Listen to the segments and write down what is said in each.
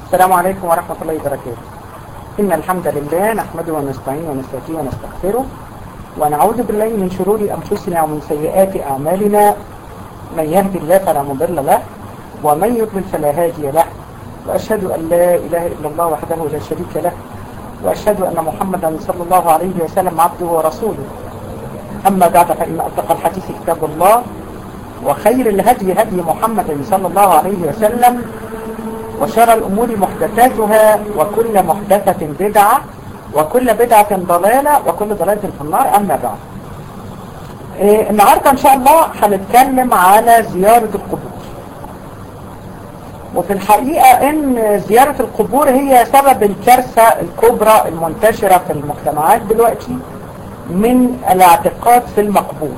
السلام عليكم ورحمة الله وبركاته إن الحمد لله نحمده ونستعينه ونستهديه ونستغفره ونعوذ بالله من شرور أنفسنا ومن سيئات أعمالنا من يهدي الله فلا مضل له ومن يضلل فلا هادي له وأشهد أن لا إله إلا الله وحده لا شريك له وأشهد أن محمدا صلى الله عليه وسلم عبده ورسوله أما بعد فإن أصدق الحديث كتاب الله وخير الهدي هدي محمد صلى الله عليه وسلم وشر الأمور محدثاتها وكل محدثة بدعة وكل بدعة ضلالة وكل ضلالة في النار أما بعد إيه النهاردة إن شاء الله هنتكلم على زيارة القبور وفي الحقيقة إن زيارة القبور هي سبب الكارثة الكبرى المنتشرة في المجتمعات دلوقتي من الاعتقاد في المقبور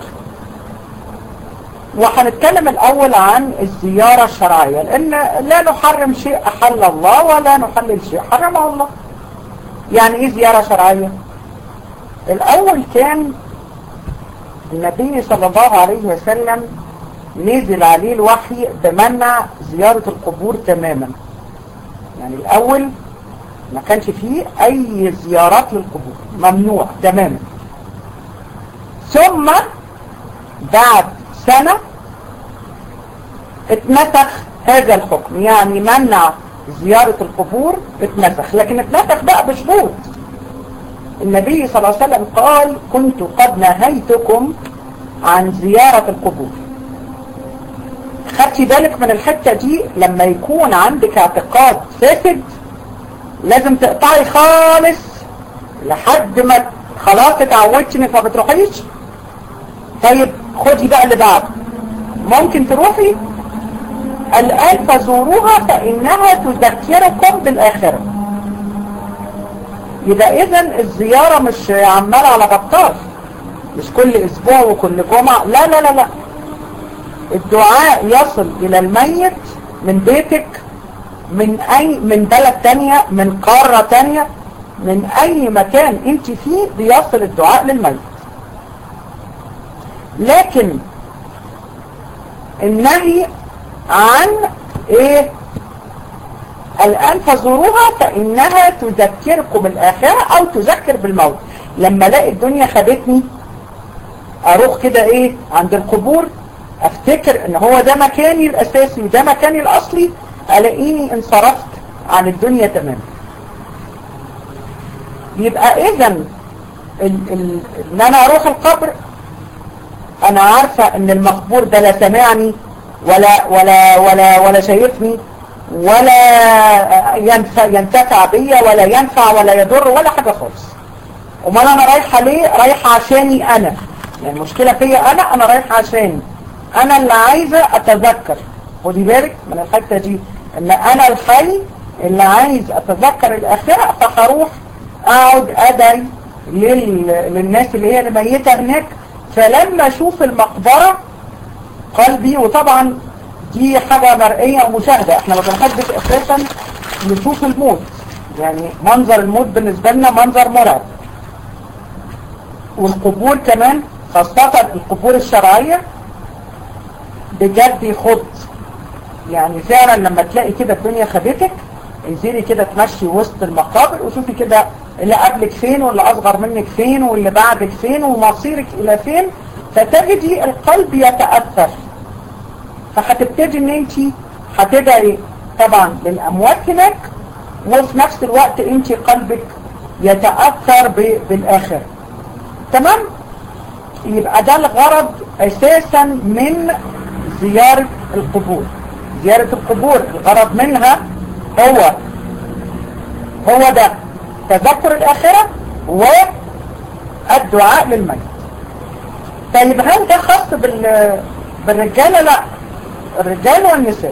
وهنتكلم الأول عن الزيارة الشرعية لأن لا نحرم شيء أحل الله ولا نحلل شيء حرمه الله يعني إيه زيارة شرعية الأول كان النبي صلى الله عليه وسلم نزل عليه الوحي بمنع زيارة القبور تماما يعني الأول ما كانش فيه أي زيارات للقبور ممنوع تماما ثم بعد سنة اتنسخ هذا الحكم يعني منع زيارة القبور اتنسخ لكن اتنسخ بقى بشروط النبي صلى الله عليه وسلم قال كنت قد نهيتكم عن زيارة القبور خدتي بالك من الحتة دي لما يكون عندك اعتقاد فاسد لازم تقطعي خالص لحد ما خلاص اتعودتي انك ما بتروحيش طيب خدي بقى اللي بعد ممكن تروحي الآن فزوروها فإنها تذكركم بالآخرة يبقى إذن الزيارة مش عمالة على بطال مش كل أسبوع وكل جمعة لا لا لا لا الدعاء يصل إلى الميت من بيتك من أي من بلد تانية من قارة تانية من أي مكان أنت فيه بيصل الدعاء للميت لكن النهي عن ايه الآن فزوروها فإنها تذكركم الآخرة أو تذكر بالموت لما الاقي الدنيا خدتني أروح كده إيه عند القبور أفتكر إن هو ده مكاني الأساسي وده مكاني الأصلي ألاقيني انصرفت عن الدنيا تماما يبقى إذا إن أنا أروح القبر أنا عارفة إن المقبور ده لا سمعني ولا ولا ولا ولا شايفني ولا ينفع, ينتفع بيا ولا ينفع ولا يضر ولا حاجة خالص امال انا رايحة ليه رايحة عشاني انا يعني المشكلة فيا انا انا رايحة عشاني انا اللي عايزة اتذكر خدي بالك من الحتة دي ان انا الحي اللي عايز اتذكر الاخرة فهروح اقعد ادعي لل... للناس اللي هي الميتة هناك فلما اشوف المقبرة قلبي وطبعا دي حاجة مرئية ومشاهدة احنا ما بنحبش اساسا نشوف الموت يعني منظر الموت بالنسبة لنا منظر مرعب والقبور كمان خاصة القبور الشرعية بجد يخض يعني فعلا لما تلاقي كده الدنيا خدتك انزلي كده تمشي وسط المقابر وشوفي كده اللي قبلك فين واللي اصغر منك فين واللي بعدك فين ومصيرك الى فين فتجدي القلب يتأثر فهتبتدي ان انت هتدعي طبعا للاموات هناك وفي نفس الوقت انت قلبك يتأثر بالآخر تمام يبقى ده الغرض اساسا من زيارة القبور زيارة القبور الغرض منها هو هو ده تذكر الآخرة والدعاء للميت طيب هل ده خاص بال... بالرجالة لا الرجال والنساء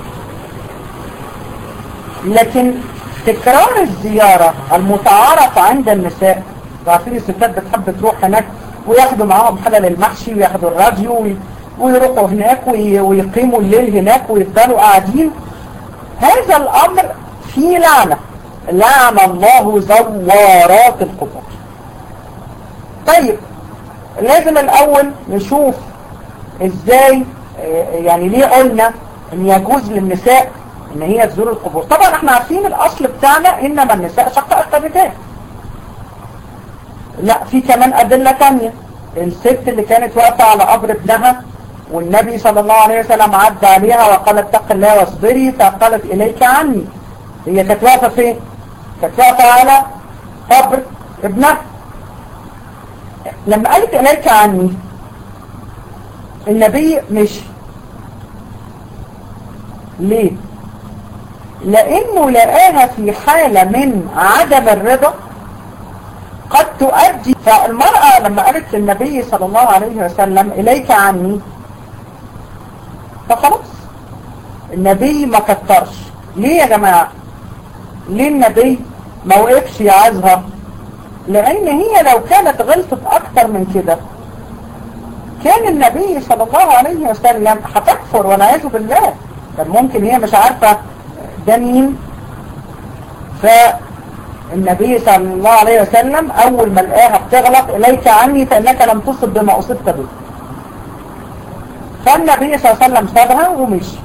لكن تكرار الزيارة المتعارف عند النساء عارفين الستات بتحب تروح هناك وياخدوا معاهم حلل المحشي وياخدوا الراديو وي... ويروحوا هناك وي... ويقيموا الليل هناك ويفضلوا قاعدين هذا الأمر فيه لعنة لعن الله زوارات القبور طيب لازم الأول نشوف ازاي يعني ليه قلنا ان يجوز للنساء ان هي تزور القبور طبعا احنا عارفين الاصل بتاعنا انما النساء شقائق الرجال لا في كمان ادلة تانية الست اللي كانت واقفة على قبر ابنها والنبي صلى الله عليه وسلم عدى عليها وقال اتق الله واصبري فقالت اليك عني هي كانت واقفة فين كانت واقفة على قبر ابنها لما قالت اليك عني النبي مشي ليه لانه لقاها في حالة من عدم الرضا قد تؤدي فالمرأة لما قالت للنبي صلى الله عليه وسلم إليك عني فخلاص النبي ما كترش ليه يا جماعة ليه النبي ما وقفش يعزها لأن هي لو كانت غلطت أكتر من كده كان النبي صلى الله عليه وسلم هتكفر والعياذ بالله كان ممكن هي مش عارفة ده مين فالنبي صلى الله عليه وسلم أول ما لقاها بتغلط إليك عني فإنك لم تصب بما أصبت به فالنبي صلى الله عليه وسلم سابها ومشي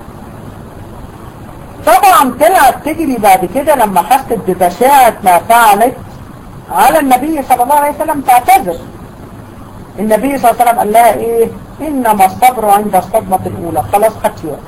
طبعا طلعت تجري بعد كده لما حست ببشاعة ما فعلت على النبي صلى الله عليه وسلم تعتذر النبي صلى الله عليه وسلم قال لها ايه انما الصبر عند الصدمة الاولى خلاص خدت وقت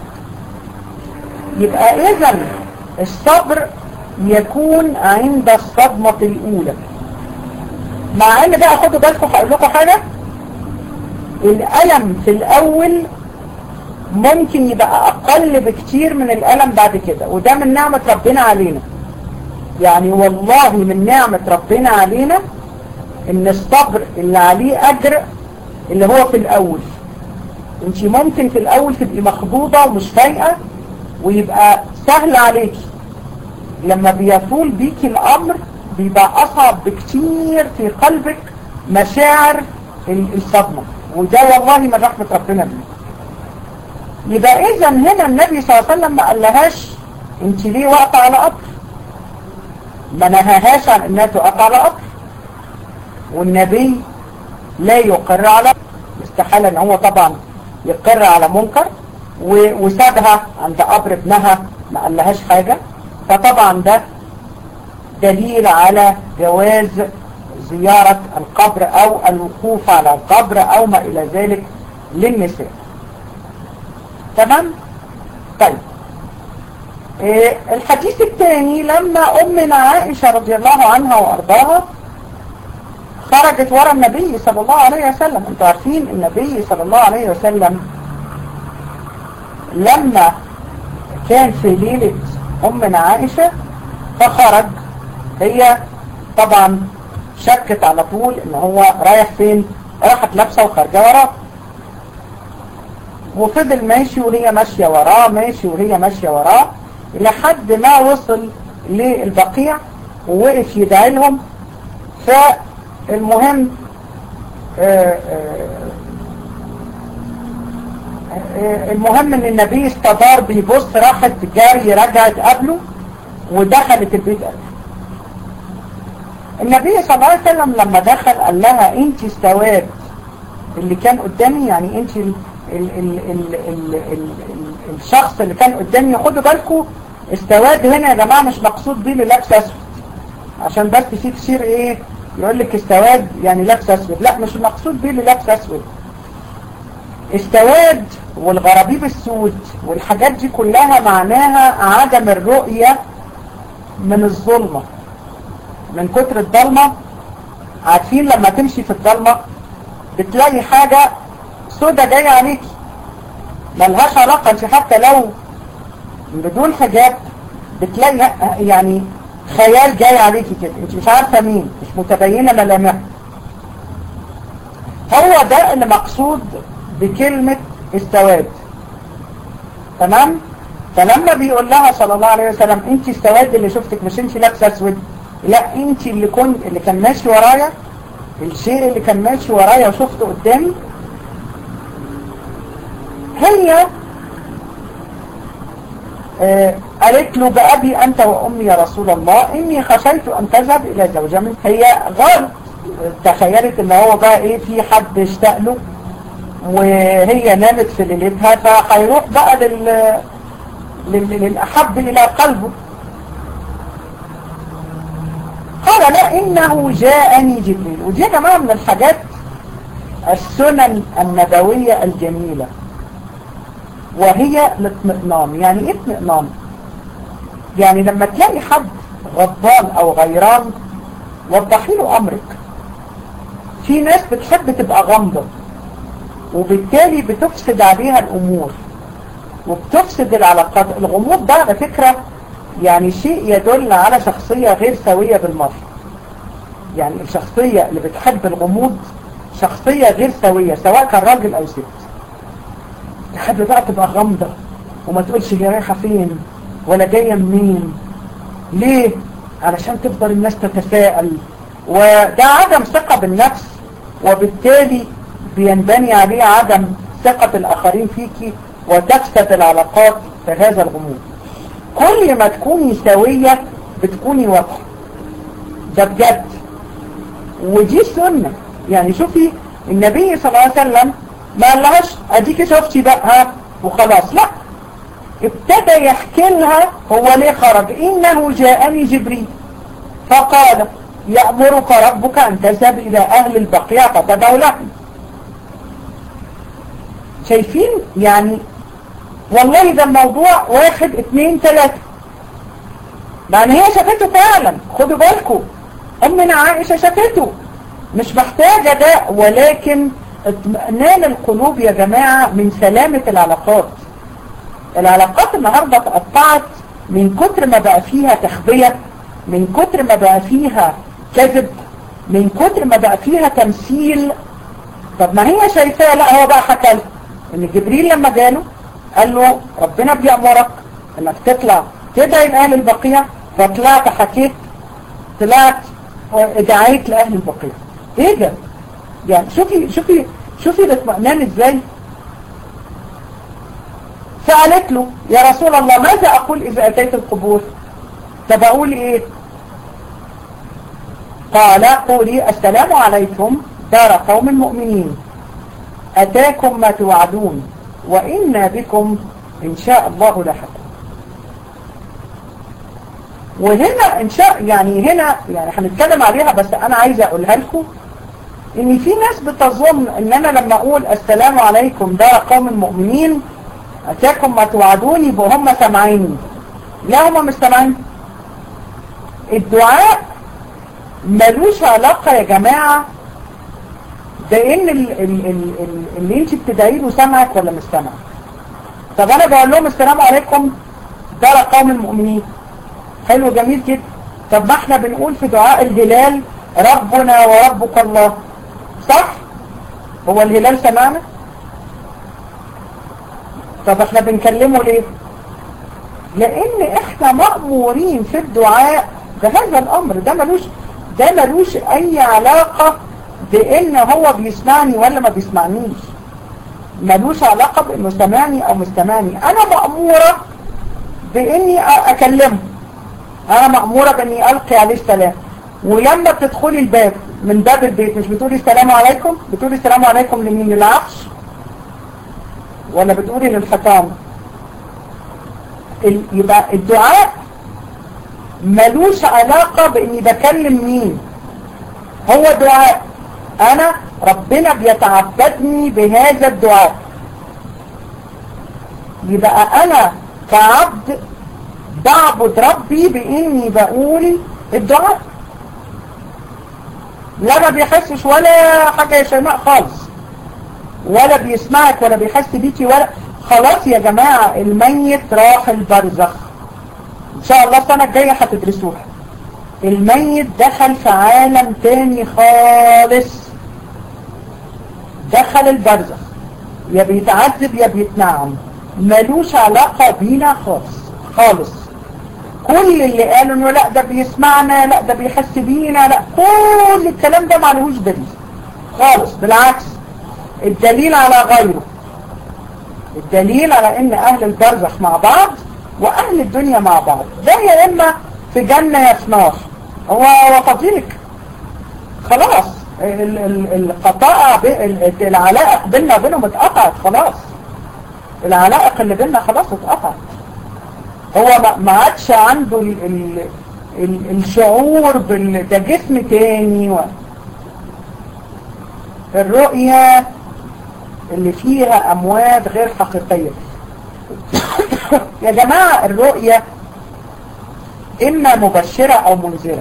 يبقى اذا الصبر يكون عند الصدمة الاولى مع ان بقى خدوا بالكم هقول لكم حاجة الألم في الأول ممكن يبقى أقل بكتير من الألم بعد كده وده من نعمة ربنا علينا يعني والله من نعمة ربنا علينا ان الصبر اللي عليه أجر اللي هو في الأول انت ممكن في الأول تبقي مخضوضة ومش فايقة ويبقى سهل عليكي لما بيطول بيكي الأمر بيبقى أصعب بكتير في قلبك مشاعر الصدمة وده والله من رحمة ربنا بيه يبقى اذا هنا النبي صلى الله عليه وسلم ما قالهاش انت ليه واقفه على قبر ما نهاهاش عن انها تقف على قبر والنبي لا يقر على استحالة ان هو طبعا يقر على منكر وسابها عند قبر ابنها ما قالهاش حاجة فطبعا ده دليل على جواز زيارة القبر او الوقوف على القبر او ما الى ذلك للنساء تمام طيب إيه الحديث الثاني لما امنا عائشة رضي الله عنها وارضاها خرجت ورا النبي صلى الله عليه وسلم انتوا عارفين النبي صلى الله عليه وسلم لما كان في ليلة امنا عائشة فخرج هي طبعا شكت على طول ان هو رايح فين راحت لابسه وخارجه وراه وفضل ماشي وهي ماشية وراه ماشي وهي ماشية وراه لحد ما وصل للبقيع ووقف يدعي لهم فالمهم آآ آآ المهم ان النبي استدار بيبص راحت جاري رجعت قبله ودخلت البيت قبله النبي صلى الله عليه وسلم لما دخل قال لها انت استواد اللي كان قدامي يعني انت ال ال ال ال ال ال ال الشخص اللي كان قدامي خدوا بالكم استواد هنا يا جماعة مش مقصود بيه اللي لابس اسود عشان بس في كتير ايه يقول لك استواد يعني لابس اسود لا مش المقصود بيه اللي لابس اسود استواد والغرابيب السود والحاجات دي كلها معناها عدم الرؤية من الظلمة من كتر الضلمة عارفين لما تمشي في الضلمة بتلاقي حاجة سودة جاية عليكي ملهاش علاقة انت حتى لو بدون حجاب بتلاقي يعني خيال جاي عليكي كده انت مش عارفة مين مش متبينة ملامحها هو ده اللي مقصود بكلمة السواد تمام فلما بيقول لها صلى الله عليه وسلم انت السواد اللي شفتك مش انت لابسه اسود لا انت اللي كنت اللي كان ماشي ورايا الشيء اللي كان ماشي ورايا وشفته قدامي هي آه قالت له بأبي أنت وأمي يا رسول الله إني خشيت أن تذهب إلى زوجة من هي غلط تخيلت إن هو بقى إيه في حد اشتاق له وهي نامت في ليلتها فهيروح بقى لل للأحب إلى قلبه قال لا إنه جاءني جبريل ودي يا جماعة من الحاجات السنن النبوية الجميلة وهي الاطمئنان يعني ايه اطمئنان يعني لما تلاقي حد غضبان او غيران وضحي له امرك في ناس بتحب تبقى غامضة وبالتالي بتفسد عليها الامور وبتفسد العلاقات الغموض ده على فكرة يعني شيء يدل على شخصية غير سوية بالمرة يعني الشخصية اللي بتحب الغموض شخصية غير سوية سواء كان راجل او ست تحب بقى تبقى غامضة وما تقولش هي رايحة فين ولا جاية منين ليه علشان تفضل الناس تتساءل وده عدم ثقة بالنفس وبالتالي بينبني عليه عدم ثقة الآخرين فيكي وتفسد العلاقات في هذا الغموض كل ما تكوني سوية بتكوني واضحة ده بجد ودي سنة يعني شوفي النبي صلى الله عليه وسلم ما قالهاش اديكي شفتي بقى ها وخلاص لا ابتدى يحكي لها هو ليه خرج انه جاءني جبريل فقال يأمرك ربك ان تذهب الى اهل البقيع فتدعو لهم شايفين يعني والله ده الموضوع واحد اثنين ثلاثة يعني هي شافته فعلا خدوا بالكم امنا عائشة شافته مش محتاجة ده ولكن اطمئنان القلوب يا جماعة من سلامة العلاقات العلاقات النهاردة تقطعت من كتر ما بقى فيها تخبية من كتر ما بقى فيها كذب من كتر ما بقى فيها تمثيل طب ما هي شايفاه لا هو بقى حكى له ان جبريل لما جاله قال له ربنا بيأمرك انك تطلع تدعي لأهل البقيع فطلعت حكيت طلعت ودعيت لأهل البقيع ايه ده يعني شوفي شوفي شوفي الاطمئنان ازاي سألت له يا رسول الله ماذا أقول إذا أتيت القبور طب أقول إيه قال قولي السلام عليكم دار قوم مؤمنين أتاكم ما توعدون وإنا بكم إن شاء الله لحكم وهنا إن شاء يعني هنا يعني هنتكلم عليها بس أنا عايزة أقولها لكم إن في ناس بتظن إن أنا لما أقول السلام عليكم دار قوم المؤمنين أتاكم ما توعدون يبقوا هم سامعيني لا هم مش سامعين الدعاء ملوش علاقة يا جماعة بإن ال ال ال ال اللي انت بتدعي له سمعك ولا مش سمعك طب انا بقول لهم السلام عليكم دار قوم المؤمنين حلو جميل كده طب ما احنا بنقول في دعاء الهلال ربنا وربك الله صح هو الهلال سمعنا طب احنا بنكلمه ليه لان احنا مأمورين في الدعاء بهذا الامر ده ملوش ده ملوش اي علاقة بان هو بيسمعني ولا ما بيسمعنيش ملوش علاقة بانه سمعني او مش سمعني انا مأمورة باني اكلمه انا مأمورة باني القي عليه السلام ولما بتدخلي الباب من باب البيت مش بتقولي السلام عليكم بتقولي السلام عليكم لمين للعفش ولا بتقولي للحيطان يبقى الدعاء ملوش علاقة باني بكلم مين هو دعاء انا ربنا بيتعبدني بهذا الدعاء يبقى انا كعبد بعبد ربي باني بقول الدعاء لا ما بيحسش ولا حاجة يا شيماء خالص ولا بيسمعك ولا بيحس بيكي ولا خلاص يا جماعة الميت راح البرزخ ان شاء الله السنة الجاية هتدرسوها الميت دخل في عالم تاني خالص دخل البرزخ يا بيتعذب يا بيتنعم ملوش علاقة بينا خالص خالص كل اللي قالوا انه لا ده بيسمعنا لا ده بيحس بينا لا كل الكلام ده معلهوش دليل خالص بالعكس الدليل على غيره الدليل على ان اهل البرزخ مع بعض واهل الدنيا مع بعض ده يا اما في جنة يا في نار هو وفضيلك خلاص القطاع العلائق بيننا وبينهم اتقطعت خلاص العلائق اللي بيننا خلاص اتقطعت هو ما عادش عنده ال ال ال الشعور بال ده جسم تاني و... الرؤية اللي فيها أموات غير حقيقية يا جماعة الرؤية إما مبشرة أو منذرة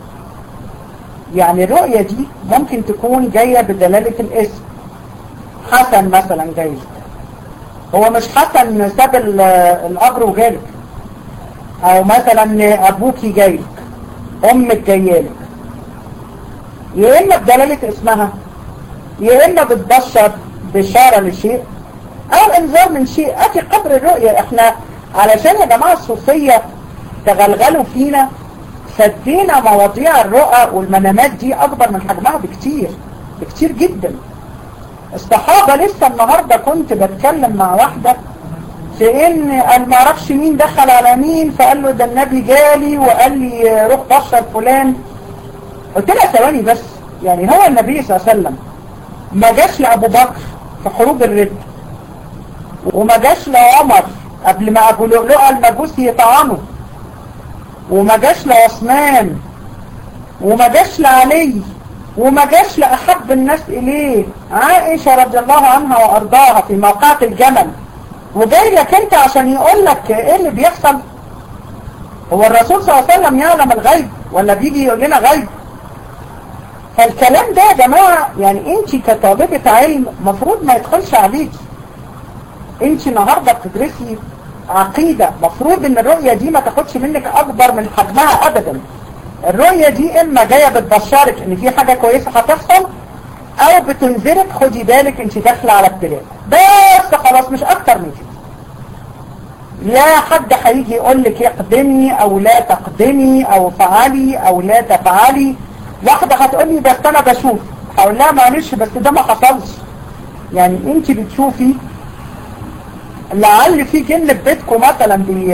يعني الرؤية دي ممكن تكون جاية بدلالة الاسم حسن مثلا جاي هو مش حسن ساب القبر وجالك او مثلا ابوكي جايلك امك جايلك يا اما بدلالة اسمها يا اما بتبشر بشارة لشيء او انذار من شيء اتي قبر الرؤية احنا علشان يا جماعة الصوفية تغلغلوا فينا سدينا مواضيع الرؤى والمنامات دي اكبر من حجمها بكتير بكتير جدا الصحابة لسه النهاردة كنت بتكلم مع واحدة في ان انا ما اعرفش مين دخل على مين فقال له ده النبي جالي وقال لي روح بشر فلان قلت لها ثواني بس يعني هو النبي صلى الله عليه وسلم ما جاش لابو بكر في حروب الرد وما جاش لعمر قبل ما ابو لؤلؤه المجوسي يطعنه وما جاش لعثمان وما جاش لعلي وما جاش لأحب الناس إليه عائشة رضي الله عنها وأرضاها في موقعة الجمل وجاي لك انت عشان يقول لك ايه اللي بيحصل هو الرسول صلى الله عليه وسلم يعلم الغيب ولا بيجي يقول لنا غيب فالكلام ده يا جماعة يعني انت كطالبة علم مفروض ما يدخلش عليك انت النهاردة بتدرسي عقيدة مفروض ان الرؤية دي ما تاخدش منك اكبر من حجمها ابدا الرؤية دي اما جاية بتبشرك ان في حاجة كويسة هتحصل او بتنذرك خدي بالك انت داخله على ابتلاء بس خلاص مش اكتر من كده لا حد هيجي يقول لك اقدمي او لا تقدمي او فعلي او لا تفعلي واحدة هتقول لي بس انا بشوف اقول لها معلش بس ده ما حصلش يعني انت بتشوفي لعل في جن في بيتكم مثلا بي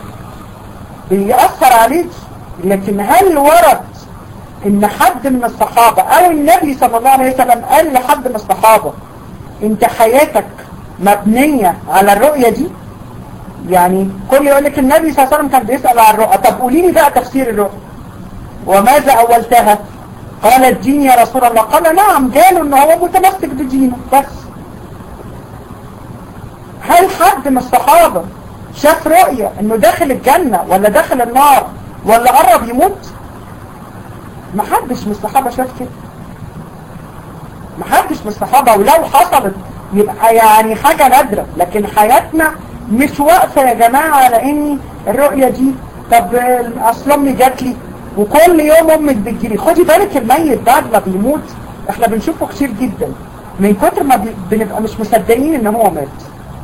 بيأثر عليك لكن هل ورد ان حد من الصحابة او النبي صلى الله عليه وسلم قال لحد من الصحابة انت حياتك مبنية على الرؤية دي يعني كل يقول لك النبي صلى الله عليه وسلم كان بيسأل عن الرؤى طب قولي لي بقى تفسير الرؤى وماذا اولتها قال الدين يا رسول الله قال نعم قالوا ان هو متمسك بدينه بس هل حد من الصحابة شاف رؤية انه داخل الجنة ولا داخل النار ولا قرب يموت محدش من الصحابة شاف كده محدش من الصحابة ولو حصلت يبقى يعني حاجة نادرة لكن حياتنا مش واقفة يا جماعة على ان الرؤية دي طب اصل امي جات لي وكل يوم امك بتجيلي خدي بالك الميت بعد ما بيموت احنا بنشوفه كتير جدا من كتر ما بنبقى مش مصدقين ان هو مات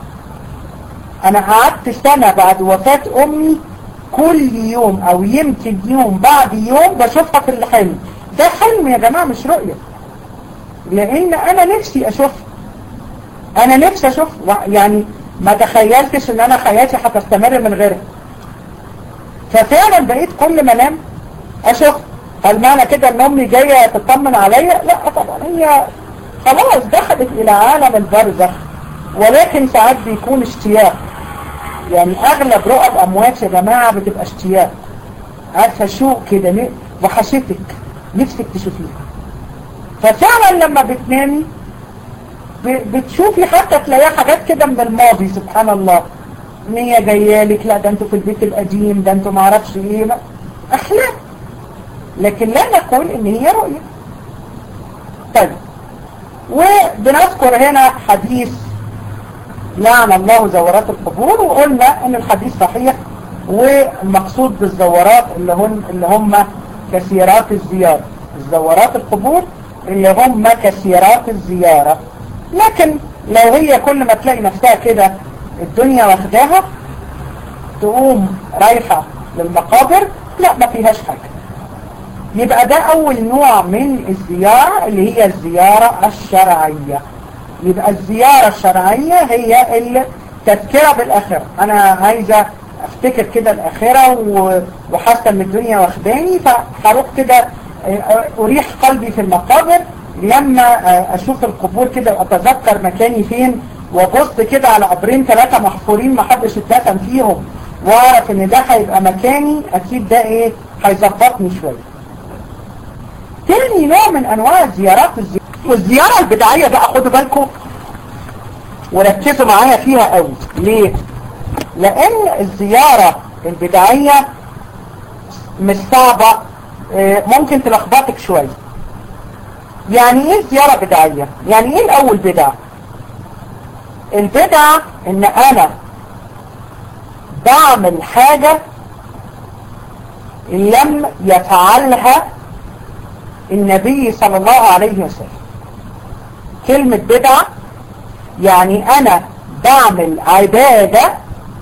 انا قعدت سنة بعد وفاة امي كل يوم او يمكن يوم بعد يوم بشوفها في الحلم ده حلم يا جماعة مش رؤية لان انا نفسي اشوف انا نفسي اشوف يعني ما تخيلتش ان انا حياتي هتستمر من غيرها ففعلا بقيت كل ما انام اشوف هل معنى كده ان امي جاية تطمن عليا لا طبعا هي خلاص دخلت الى عالم البرزخ ولكن ساعات بيكون اشتياق يعني اغلب رؤى الاموات يا جماعة بتبقى اشتياق عارفة شوق كده وحشتك نفسك تشوفيها ففعلا لما بتنامي بتشوفي حتى تلاقيها حاجات كده من الماضي سبحان الله ان هي جايه لك لا ده انتوا في البيت القديم ده انتوا ما اعرفش ايه لا احلام لكن لا نقول ان هي رؤية طيب وبنذكر هنا حديث لعن الله زورات القبور وقلنا ان الحديث صحيح والمقصود بالزورات اللي هم اللي هم كثيرات الزيارة الزورات القبور اللي هم كثيرات الزيارة لكن لو هي كل ما تلاقي نفسها كده الدنيا واخداها تقوم رايحة للمقابر لا ما فيهاش حاجة يبقى ده اول نوع من الزيارة اللي هي الزيارة الشرعية يبقى الزيارة الشرعية هي التذكرة بالآخرة أنا عايزة أفتكر كده الآخرة وحاسة إن الدنيا واخداني فهروح كده أريح قلبي في المقابر لما أشوف القبور كده وأتذكر مكاني فين وأبص كده على قبرين ثلاثة محفورين ما حدش اتدفن فيهم واعرف ان ده هيبقى مكاني اكيد ده ايه هيظبطني شوية تاني نوع من انواع الزيارات الزي... والزيارة البدعية بقى خدوا بالكم وركزوا معايا فيها قوي ليه لان الزيارة البدعية مش صعبة ممكن تلخبطك شوية يعني ايه زيارة بدعية يعني ايه الاول بدعة البدعة ان انا بعمل حاجة لم يفعلها النبي صلى الله عليه وسلم كلمة بدعة يعني انا بعمل عبادة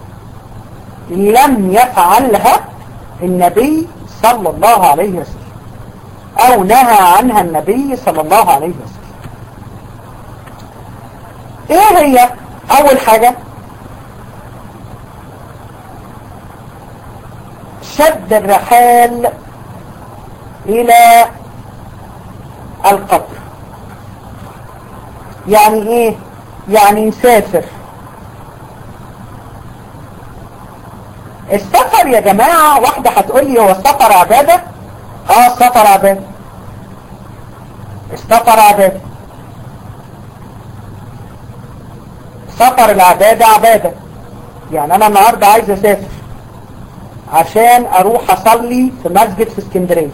لم يفعلها النبي صلى الله عليه وسلم او نهى عنها النبي صلى الله عليه وسلم ايه هي اول حاجة شد الرحال الى القبر يعني ايه يعني نسافر السفر يا جماعة واحدة هتقول لي هو السفر عبادة اه السفر عبادة السفر عبادة سفر العبادة عبادة يعني انا النهاردة عايز اسافر عشان اروح اصلي في مسجد في اسكندرية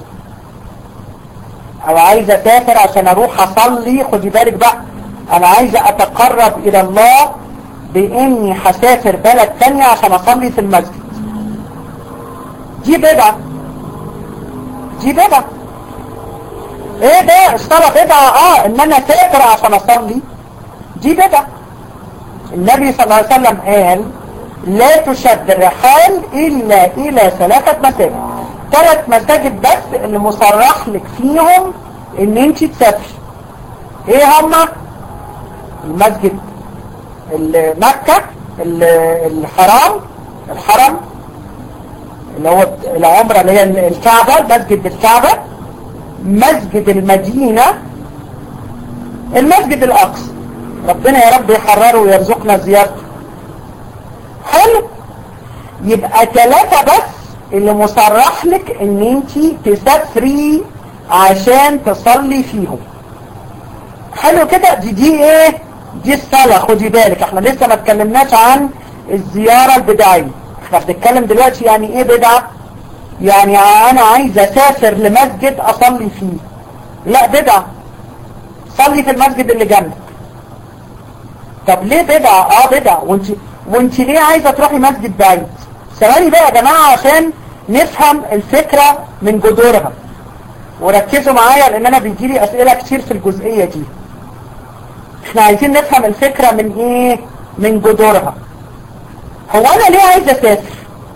او عايز اسافر عشان اروح اصلي خدي بالك بقى انا عايز اتقرب الى الله باني هسافر بلد تانية عشان اصلي في المسجد دي بدعة دي بدعة ايه ده الصلاة بدعة اه ان انا اسافر عشان اصلي دي بدعة النبي صلى الله عليه وسلم قال لا تشد الرحال الا الى ثلاثة مساجد ثلاث مساجد بس اللي مصرح لك فيهم ان انت تسافر ايه هما المسجد مكة الحرام الحرم اللي هو العمرة اللي هي الكعبة مسجد الكعبة مسجد المدينة المسجد الأقصى ربنا يا رب يحرره ويرزقنا زيارته حلو يبقى ثلاثة بس اللي مصرح لك ان انت تسافري عشان تصلي فيهم حلو كده دي دي ايه دي الصلاة خدي بالك احنا لسه ما اتكلمناش عن الزيارة البدعية احنا بنتكلم دلوقتي يعني ايه بدعة يعني انا عايز اسافر لمسجد اصلي فيه لا بدعة صلي في المسجد اللي جنبك طب ليه بدعة اه بدعة وانت وانت ليه عايزة تروحي مسجد بعيد ثواني بقى يا جماعة عشان نفهم الفكرة من جذورها وركزوا معايا لان انا بيجيلي اسئلة كتير في الجزئية دي احنا عايزين نفهم الفكرة من ايه من جذورها هو انا ليه عايز اسافر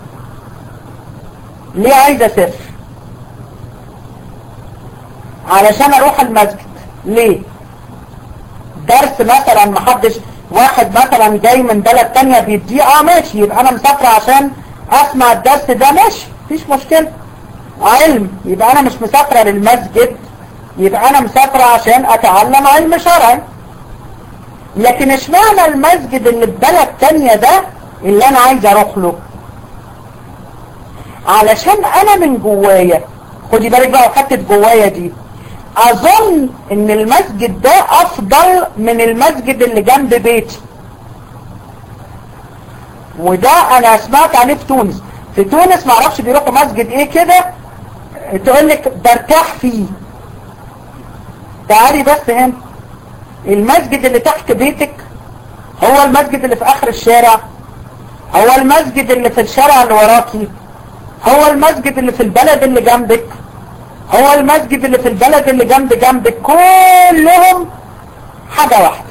ليه عايز اسافر علشان اروح المسجد ليه درس مثلا محدش واحد مثلا جاي من بلد تانية بيديه اه ماشي يبقى انا مسافر عشان اسمع الدرس ده ماشي مفيش مشكلة علم يبقى انا مش مسافرة للمسجد يبقى انا مسافرة عشان اتعلم علم شرعي لكن اشمعنى المسجد اللي في بلد تانية ده اللي انا عايز اروح له علشان انا من جوايا خدي بالك بقى وحطت جوايا دي اظن ان المسجد ده افضل من المسجد اللي جنب بيتي وده انا سمعت عليه في تونس في تونس معرفش بيروحوا مسجد ايه كده تقول لك برتاح فيه تعالي بس هنا المسجد اللي تحت بيتك هو المسجد اللي في اخر الشارع هو المسجد اللي في الشارع اللي وراكي هو المسجد اللي في البلد اللي جنبك هو المسجد اللي في البلد اللي جنب جنبك كلهم حاجة واحدة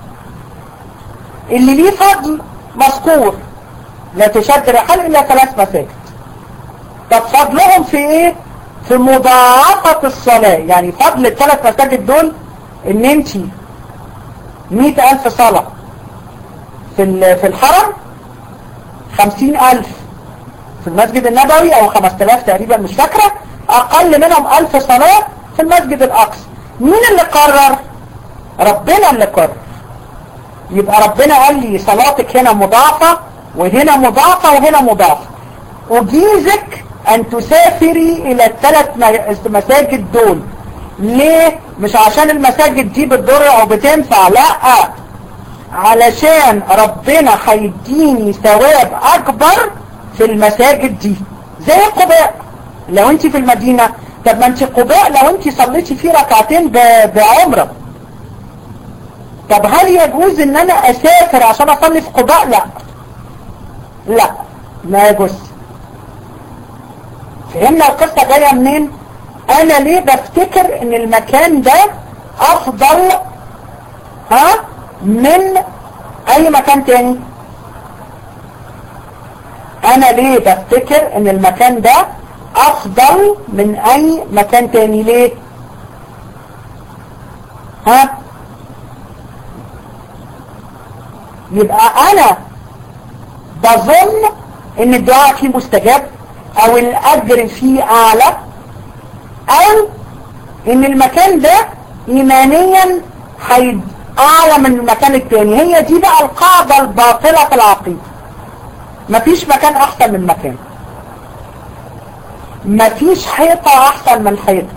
اللي ليه فضل مذكور لا تشد رحال الا ثلاث مساجد طب فضلهم في ايه في مضاعفة الصلاة يعني فضل الثلاث مساجد دول ان انت مئة الف صلاة في في الحرم خمسين الف في المسجد النبوي او خمس تلاف تقريبا مش فاكرة اقل منهم الف صلاة في المسجد الاقصى مين اللي قرر ربنا اللي قرر يبقى ربنا قال لي صلاتك هنا مضاعفة وهنا مضافة وهنا مضافة أجيزك أن تسافري إلى الثلاث مساجد دول ليه؟ مش عشان المساجد دي بتضر أو بتنفع لا علشان ربنا هيديني ثواب أكبر في المساجد دي زي قباء لو انت في المدينة طب ما انت قباء لو انت صليتي فيه ركعتين بعمرة طب هل يجوز ان انا اسافر عشان اصلي في قباء لا لا ما يجوز فهمنا القصة جاية منين انا ليه بفتكر ان المكان ده افضل ها من اي مكان تاني انا ليه بفتكر ان المكان ده افضل من اي مكان تاني ليه ها يبقى انا بظن ان الدعاء فيه مستجاب او الاجر فيه اعلى او ان المكان ده ايمانيا هيد اعلى من المكان التاني هي دي بقى القاعدة الباطلة في العقيدة مفيش مكان احسن من مكان مفيش حيطة احسن من حيطة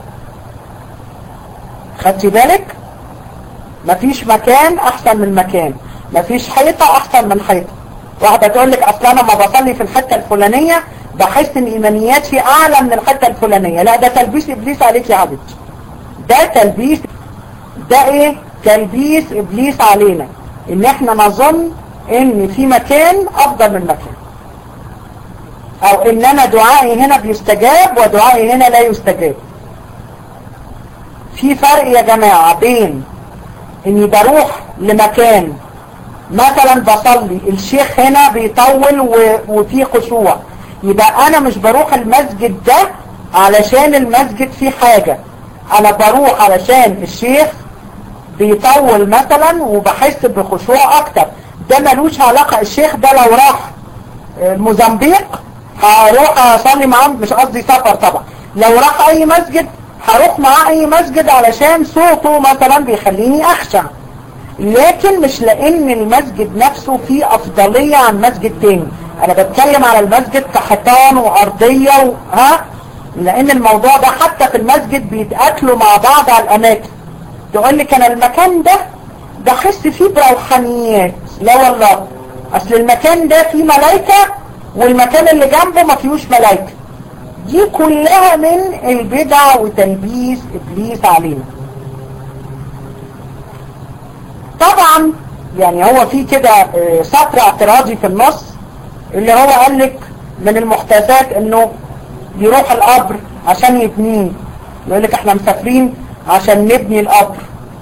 خدتي بالك مفيش مكان احسن من مكان مفيش حيطة احسن من حيطة واحدة تقول لك اصلا انا ما بصلي في الحتة الفلانية بحس ان ايمانياتي اعلى من الحتة الفلانية لا ده تلبيس ابليس عليك يا حبيبتي ده تلبيس ده ايه تلبيس ابليس علينا ان احنا نظن ان في مكان افضل من مكان او ان انا دعائي هنا بيستجاب ودعائي هنا لا يستجاب في فرق يا جماعة بين اني بروح لمكان مثلا بصلي الشيخ هنا بيطول وفيه خشوع يبقى انا مش بروح المسجد ده علشان المسجد فيه حاجة انا بروح علشان الشيخ بيطول مثلا وبحس بخشوع اكتر ده ملوش علاقة الشيخ ده لو راح موزمبيق هروح اصلي معاه مش قصدي سفر طبعا لو راح اي مسجد هروح معاه اي مسجد علشان صوته مثلا بيخليني اخشع لكن مش لان المسجد نفسه فيه افضلية عن مسجد تاني انا بتكلم على المسجد كحيطان وارضية و... ها لان الموضوع ده حتى في المسجد بيتأكلوا مع بعض على الاماكن تقول لك انا المكان ده بحس فيه بروحانيات لا والله اصل المكان ده فيه ملايكة والمكان اللي جنبه ما فيهوش ملايكة دي كلها من البدع وتلبيس ابليس علينا طبعا يعني هو في كده سطر اعتراضي في النص اللي هو قال لك من المحتاجات انه يروح القبر عشان يبنيه يقول لك احنا مسافرين عشان نبني القبر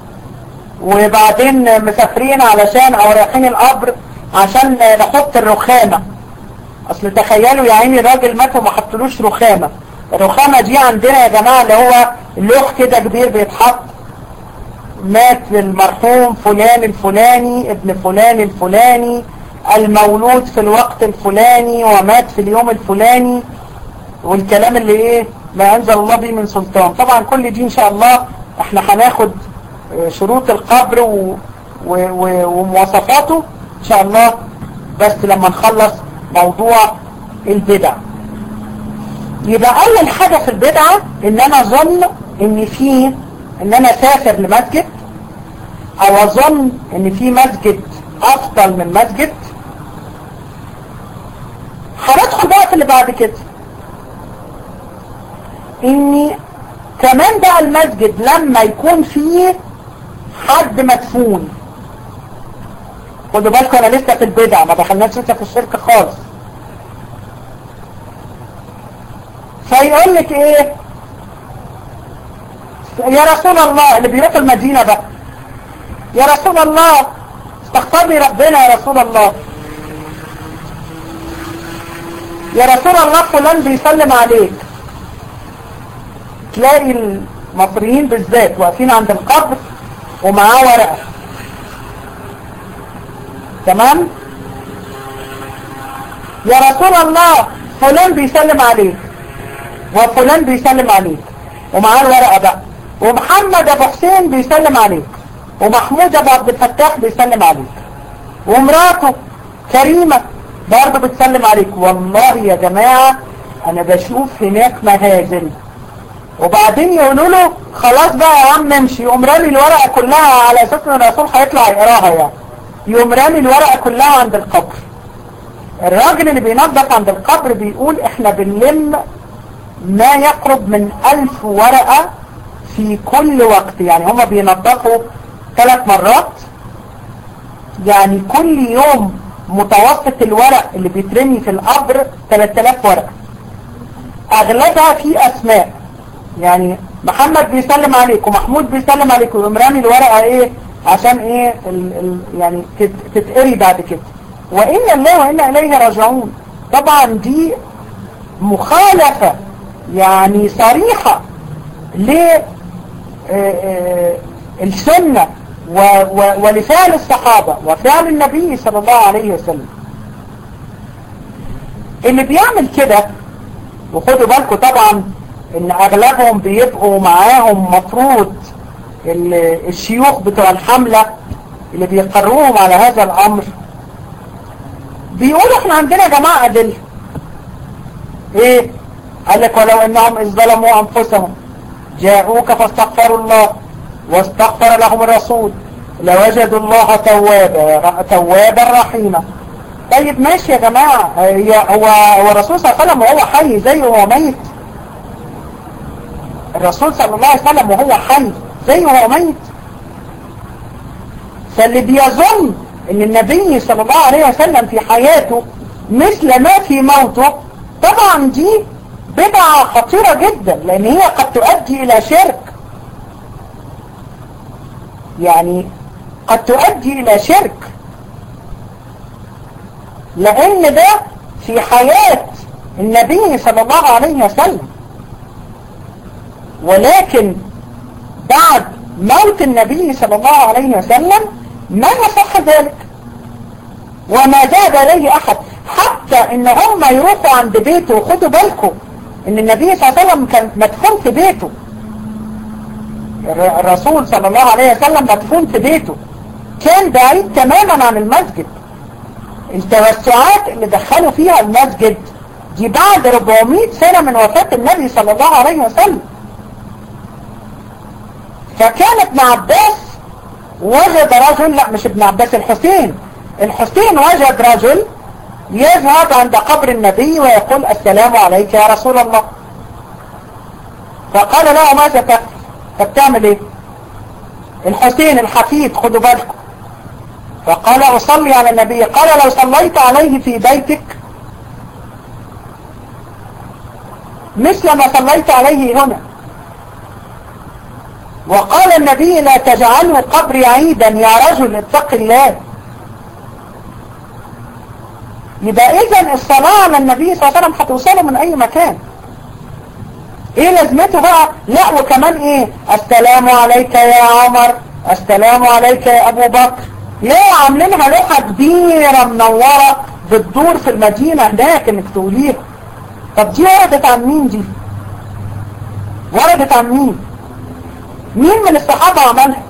وبعدين مسافرين علشان او رايحين القبر عشان نحط الرخامة اصل تخيلوا يا عيني الراجل مات وما حطلوش رخامة الرخامة دي عندنا يا جماعة اللي هو لوح كده كبير بيتحط مات المرحوم فلان الفلاني ابن فلان الفلاني المولود في الوقت الفلاني ومات في اليوم الفلاني والكلام اللي ايه ما انزل الله به من سلطان طبعا كل دي ان شاء الله احنا هناخد شروط القبر و... و... و... ومواصفاته ان شاء الله بس لما نخلص موضوع البدع يبقى اول حاجة في البدعة ان انا اظن ان في ان انا اسافر لمسجد او اظن ان في مسجد افضل من مسجد هندخل بقى في اللي بعد كده اني كمان بقى المسجد لما يكون فيه حد مدفون خدوا بالكم انا لسه في البدع ما دخلناش لسه في الشرك خالص فيقول لك ايه يا رسول الله اللي بيروح المدينة بقى يا رسول الله استغفر لي ربنا يا رسول الله يا رسول الله فلان بيسلم عليك تلاقي المصريين بالذات واقفين عند القبر ومعاه ورقة تمام يا رسول الله فلان بيسلم عليك وفلان بيسلم عليك ومعاه الورقة بقى ومحمد ابو حسين بيسلم عليك ومحمود ابو عبد الفتاح بيسلم عليك ومراته كريمة برضه بتسلم عليك والله يا جماعة انا بشوف هناك مهازل وبعدين يقولوا له خلاص بقى يا عم امشي يقوم رامي الورقة كلها على اساس ان الرسول هيطلع يقراها يعني يقوم رامي الورقة كلها عند القبر الراجل اللي بينظف عند القبر بيقول احنا بنلم ما يقرب من ألف ورقة في كل وقت يعني هما بينظفوا ثلاث مرات يعني كل يوم متوسط الورق اللي بيترمي في القبر 3000 ورقة اغلبها في اسماء يعني محمد بيسلم عليك ومحمود بيسلم عليك ويقوم رامي الورقة ايه عشان ايه ال ال يعني تتقري بعد كده وإن الله وإنا إليه راجعون طبعا دي مخالفة يعني صريحة للسنة ولفعل الصحابة وفعل النبي صلى الله عليه وسلم اللي بيعمل كده وخدوا بالكم طبعا ان اغلبهم بيبقوا معاهم مفروض الشيوخ بتوع الحملة اللي بيقروهم على هذا الامر بيقولوا احنا عندنا جماعة ادله ايه قال لك ولو انهم اذ ظلموا انفسهم جاءوك فاستغفروا الله واستغفر لهم الرسول لوجدوا الله توابا توابا رحيما طيب ماشي يا جماعة هو هو الرسول صلى الله عليه وسلم وهو حي زيه وهو ميت الرسول صلى الله عليه وسلم وهو حي زيه وهو ميت فاللي بيظن ان النبي صلى الله عليه وسلم في حياته مثل ما في موته طبعا دي بدعة خطيرة جدا لان هي قد تؤدي الى شرك يعني قد تؤدي الى شرك لان ده في حياة النبي صلى الله عليه وسلم ولكن بعد موت النبي صلى الله عليه وسلم ما يصح ذلك وما ذهب إليه أحد حتى إن هم يروحوا عند بيته وخدوا بالكم إن النبي صلى الله عليه وسلم كان مدفون في بيته الرسول صلى الله عليه وسلم مدفون في بيته كان بعيد تماما عن المسجد التوسعات اللي دخلوا فيها المسجد دي بعد 400 سنة من وفاة النبي صلى الله عليه وسلم فكان ابن عباس وجد رجل لا مش ابن عباس الحسين الحسين وجد رجل يذهب عند قبر النبي ويقول السلام عليك يا رسول الله فقال له ماذا تفعل فبتعمل ايه الحسين الحفيد خدوا بالكم فقال أصلي على النبي قال لو صليت عليه في بيتك مثل ما صليت عليه هنا وقال النبي لا تجعلوا قبري عيدا يا رجل اتق الله يبقى اذا الصلاة على النبي صلى الله عليه وسلم هتوصله من اي مكان ايه لازمته بقى لا وكمان ايه السلام عليك يا عمر السلام عليك يا ابو بكر ليه عاملينها لوحة كبيرة منورة بتدور في المدينة هناك انك تقوليها طب دي وردت عن مين دي وردت عن مين مين من الصحابة عملها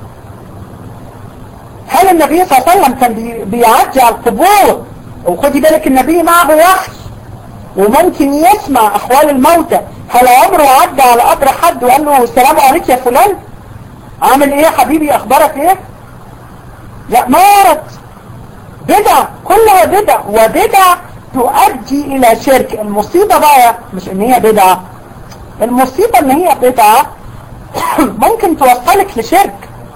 هل النبي صلى الله عليه وسلم كان بيعدي على القبور وخدي بالك النبي معه وحش وممكن يسمع احوال الموتى هل عمره عدى على قبر حد وقال له السلام عليك يا فلان عامل ايه يا حبيبي اخبارك ايه لا ما ورد بدع كلها بدع وبدع تؤدي الى شرك المصيبة بقى مش ان هي بدعة المصيبة ان هي بدعة ممكن توصلك لشرك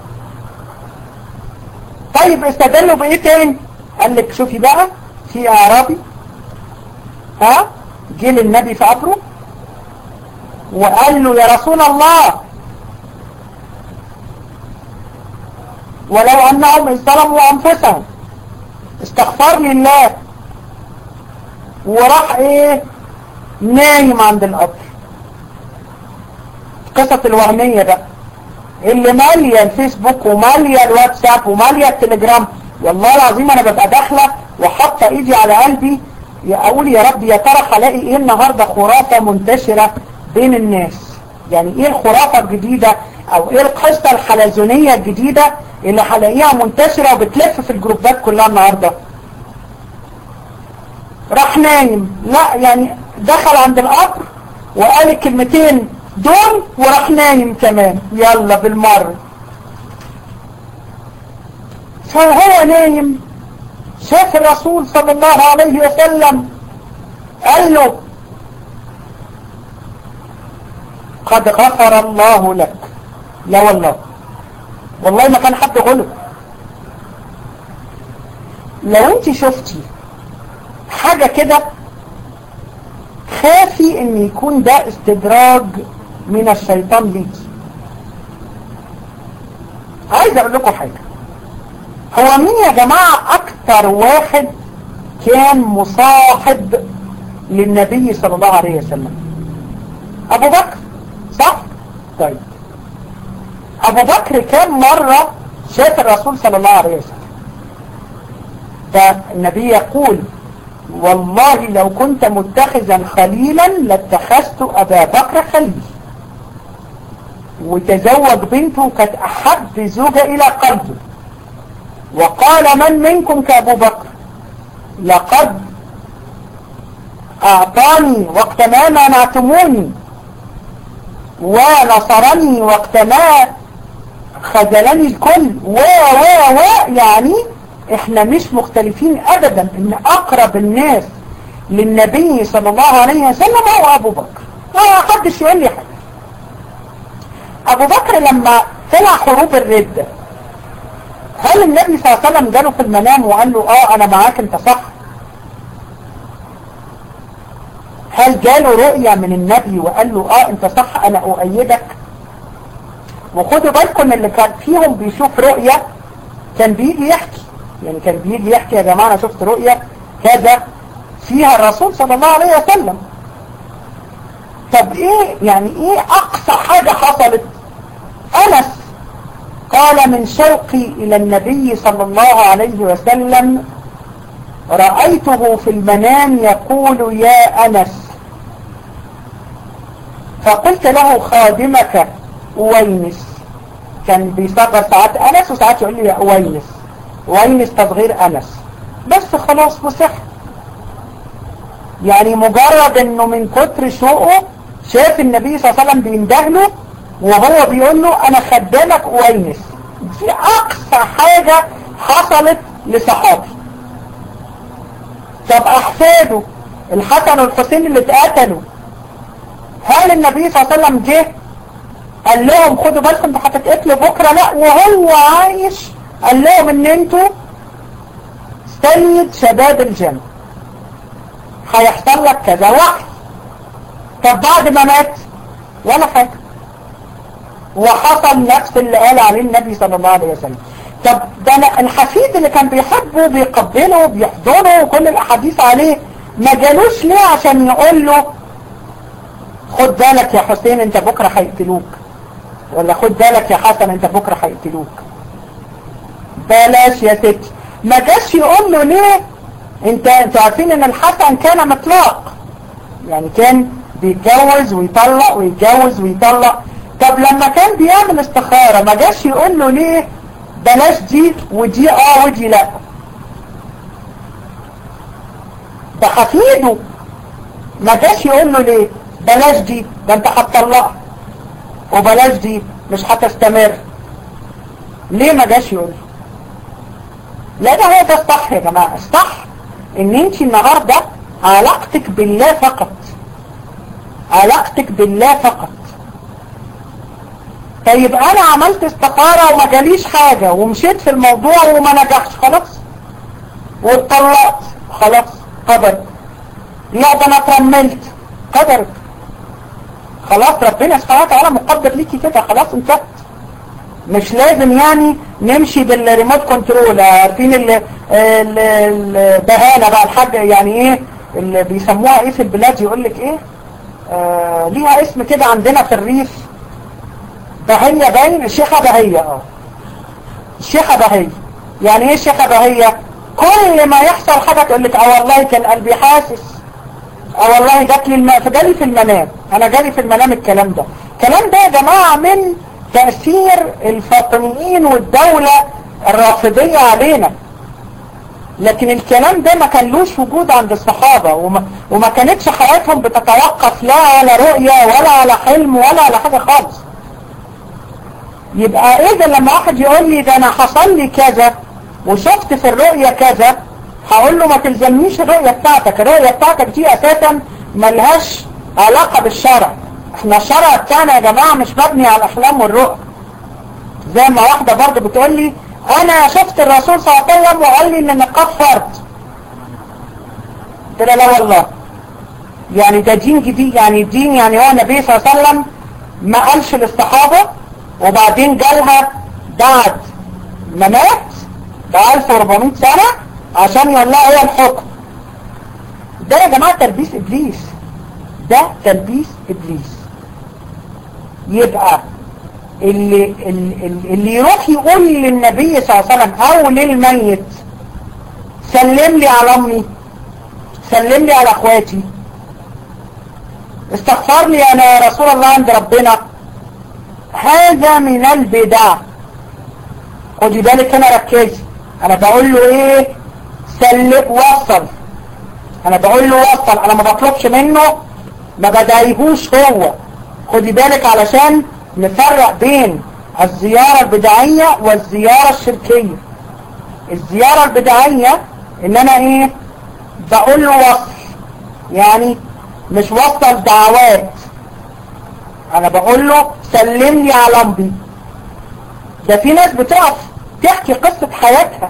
طيب استدلوا بايه تاني قال لك شوفي بقى في اعرابي ها جه للنبي في قبره وقال له يا رسول الله ولو انهم ظلموا انفسهم استغفر لي الله وراح ايه نايم عند القبر قصة الوهمية بقى اللي مالية الفيسبوك ومالية الواتساب ومالية التليجرام والله العظيم انا ببقى داخلة وحاطة ايدي على قلبي اقول يا رب يا ترى هلاقي ايه النهاردة خرافة منتشرة بين الناس يعني ايه الخرافة الجديدة او ايه القصة الحلزونية الجديدة اللي هلاقيها منتشرة وبتلف في الجروبات كلها النهاردة راح نايم لا يعني دخل عند القبر وقال الكلمتين دول وراح نايم كمان يلا بالمرة فهو نايم شاف الرسول صلى الله عليه وسلم قال له قد غفر الله لك لا والله والله ما كان حد غلط لو انت شفتي حاجة كده خافي ان يكون ده استدراج من الشيطان ليكي عايز اقول لكم حاجة هو مين يا جماعة اكتر واحد كان مصاحب للنبي صلى الله عليه وسلم ابو بكر صح طيب ابو بكر كم مرة شاف الرسول صلى الله عليه وسلم فالنبي يقول والله لو كنت متخذا خليلا لاتخذت ابا بكر خليل وتزوج بنته كانت احب زوجة الى قلبه وقال من منكم كابو بكر لقد اعطاني وقت ما منعتموني ونصرني وقت ما خذلني الكل و و و يعني احنا مش مختلفين ابدا ان اقرب الناس للنبي صلى الله عليه وسلم هو ابو بكر ما حدش يقول لي حاجه ابو بكر لما طلع حروب الردة هل النبي صلى الله عليه وسلم جاله في المنام وقال له اه انا معاك انت صح هل جاله رؤية من النبي وقال له اه انت صح انا اؤيدك وخدوا بالكم اللي كان فيهم بيشوف رؤية كان بيجي يحكي يعني كان بيجي يحكي يا جماعة انا شفت رؤية كذا فيها الرسول صلى الله عليه وسلم طب ايه يعني ايه اقصى حاجة حصلت انس قال من شوقي الى النبي صلى الله عليه وسلم رأيته في المنام يقول يا أنس فقلت له خادمك أوينس كان بيصغر ساعات أنس وساعات يقول لي يا أوينس أوينس تصغير أنس بس خلاص مسح يعني مجرد انه من كتر شوقه شاف النبي صلى الله عليه وسلم بيندهله وهو بيقول له انا خدامك أوينس دي اقصى حاجة حصلت لصحابي طب احفاده الحسن والحسين اللي اتقتلوا هل النبي صلى الله عليه وسلم جه قال لهم خدوا بالكم انتوا هتتقتلوا بكره لا وهو عايش قال لهم ان انتوا سيد شباب الجنة هيحصل لك كذا وحي طب بعد ما مات ولا حاجة وحصل نفس اللي قال عليه النبي صلى الله عليه وسلم طب ده أنا الحفيد اللي كان بيحبه بيقبله بيحضنه وكل الاحاديث عليه ما جالوش ليه عشان يقول له خد بالك يا حسين انت بكرة هيقتلوك ولا خد بالك يا حسن انت بكرة هيقتلوك بلاش يا ستي ما جاش يقول له ليه انت انتوا عارفين ان الحسن كان مطلاق يعني كان بيتجوز ويطلق ويتجوز ويطلق طب لما كان بيعمل استخارة ما جاش يقول له ليه بلاش دي ودي اه ودي لا ده حفيده ما جاش يقول له ليه بلاش دي ده انت هتطلقها وبلاش دي مش هتستمر ليه ما جاش يقول له لا ده هو ده الصح يا جماعة الصح ان انت النهاردة علاقتك بالله فقط علاقتك بالله فقط طيب انا عملت استخارة وما جاليش حاجة ومشيت في الموضوع وما نجحش خلاص واتطلقت خلاص قدر لا ده انا اترملت قدرك خلاص ربنا سبحانه وتعالى مقدر ليكي كده خلاص انتهت مش لازم يعني نمشي بالريموت كنترول عارفين البهانة بقى الحاج يعني ايه اللي بيسموها ايه في البلاد يقول لك ايه آه ليها اسم كده عندنا في الريف بهية باين الشيخة بهية اه الشيخة بهية يعني ايه الشيخة بهية كل ما يحصل حاجة تقول لك اه والله كان قلبي حاسس اه والله جات لي الم... فجالي في المنام انا جالي في المنام الكلام ده الكلام ده يا جماعة من تأثير الفاطميين والدولة الرافضية علينا لكن الكلام ده ما كان لوش وجود عند الصحابة وما, وما كانتش حياتهم بتتوقف لا على رؤية ولا على حلم ولا على حاجة خالص يبقى اذا لما واحد يقول لي ده انا حصل لي كذا وشفت في الرؤية كذا هقول له ما تلزمنيش الرؤية بتاعتك الرؤية بتاعتك دي اساسا ملهاش علاقة بالشرع احنا الشرع بتاعنا يا جماعة مش مبني على الاحلام والرؤى زي ما واحدة برضه بتقول لي انا شفت الرسول صلى الله عليه وسلم وقال لي ان النقاب فرض قلت لا والله يعني ده دين جديد يعني دين يعني هو النبي صلى الله عليه وسلم ما قالش للصحابة وبعدين جالها بعد ما مات ب 1400 سنة عشان يقول لها ايه الحكم ده يا جماعة تلبيس ابليس ده تلبيس ابليس يبقى اللي, اللي, اللي يروح يقول للنبي صلى الله عليه وسلم او للميت سلم لي على امي سلم لي على اخواتي استغفر لي انا يا رسول الله عند ربنا هذا من البدع خدي بالك هنا ركزي انا بقول له ايه سلم وصل انا بقول له وصل انا ما بطلبش منه ما بدعيهوش هو خدي بالك علشان نفرق بين الزيارة البدعية والزيارة الشركية الزيارة البدعية ان انا ايه بقول له وصل يعني مش وصل دعوات انا بقول له سلم لي على امي ده في ناس بتقف تحكي قصة حياتها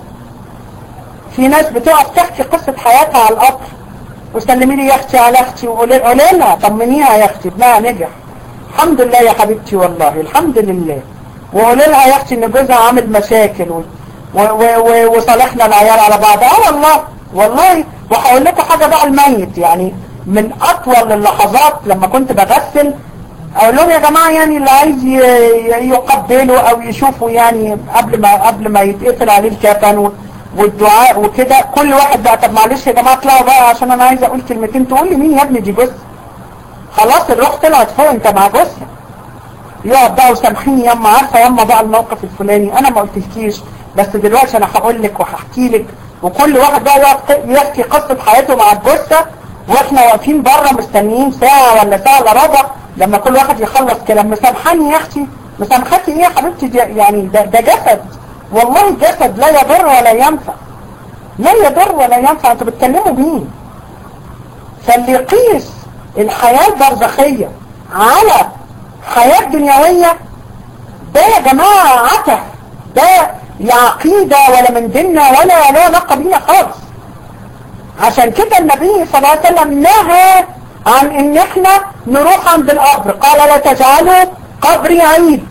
في ناس بتقف تحكي قصة حياتها على القطر وسلمي لي يا اختي على اختي وقولي لها طمنيها يا اختي ابنها نجح الحمد لله يا حبيبتي والله الحمد لله وقولي لها يا اختي ان جوزها عامل مشاكل و... و... و... وصالحنا العيال على بعض اه والله والله وهقول لكم حاجة بقى الميت يعني من اطول اللحظات لما كنت بغسل اقول لهم يا جماعة يعني اللي عايز يقبله او يشوفه يعني قبل ما قبل ما يتقفل عليه الكفن والدعاء وكده كل واحد بقى طب معلش يا جماعة اطلعوا بقى عشان انا عايز اقول كلمتين تقول لي مين يا ابني دي جثة خلاص الروح طلعت فوق انت مع جثة يقعد بقى وسامحيني ياما عارفة ياما بقى الموقف الفلاني انا ما قلتلكيش بس دلوقتي انا هقول لك وهحكي لك وكل واحد بقى يقعد يحكي قصة حياته مع الجثة واحنا واقفين بره مستنيين ساعة ولا ساعة الا ربع لما كل واحد يخلص كلام مسامحاني يا اختي مسامحتي ايه يا حبيبتي دي يعني ده, ده جسد والله الجسد لا يضر ولا ينفع لا يضر ولا ينفع انتوا بتكلموا مين فاللي يقيس الحياة البرزخية على حياة دنيوية ده يا جماعة عته ده لا عقيدة ولا من ديننا ولا له علاقة بينا خالص عشان كده النبي صلى الله عليه وسلم نهى عن ان احنا نروح عند القبر قال لا تجعلوا قبري عيد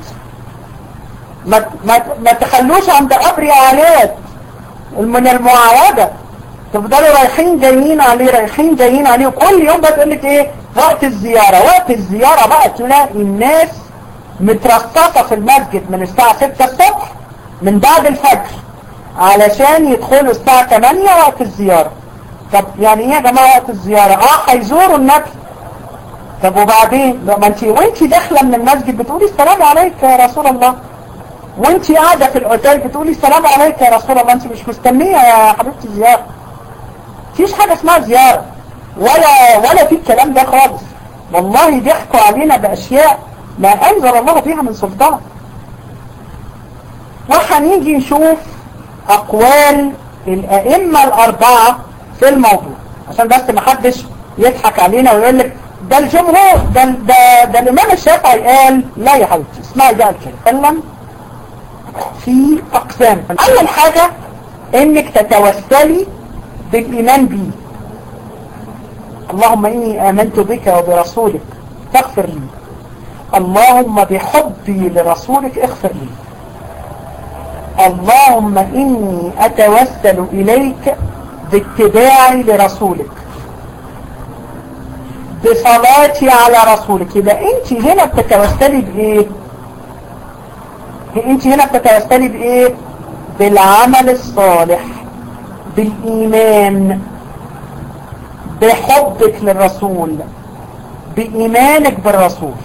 ما, ما, ما تخلوش عند قبري عياد من المعاودة تفضلوا رايحين جايين عليه رايحين جايين عليه وكل يوم بتقول لك ايه وقت الزيارة وقت الزيارة بقى تلاقي الناس مترصصة في المسجد من الساعة 6 الصبح من بعد الفجر علشان يدخلوا الساعة 8 وقت الزيارة طب يعني ايه يا جماعة وقت الزيارة اه هيزوروا النبي طب وبعدين ما انت وانت داخلة من المسجد بتقولي السلام عليك يا رسول الله وانت قاعدة في الاوتيل بتقولي السلام عليك يا رسول الله انت مش مستنية يا حبيبتي زيارة مفيش حاجة اسمها زيارة ولا ولا في الكلام ده خالص والله ضحكوا علينا باشياء ما انزل الله فيها من سلطان وهنيجي نشوف اقوال الائمة الاربعة في الموضوع عشان بس ما حدش يضحك علينا ويقول لك ده الجمهور ده ده, ده الامام الشافعي قال لا يا حبيبتي اسمعي بقى الكلام في اقسام اول حاجة انك تتوسلي بالايمان بي اللهم اني امنت بك وبرسولك فاغفر لي اللهم بحبي لرسولك اغفر لي اللهم اني اتوسل اليك باتباعي لرسولك بصلاتي على رسولك يبقى انت هنا بتتوسلي بايه انت هنا بتتوسلي بايه بالعمل الصالح بالايمان بحبك للرسول بايمانك بالرسول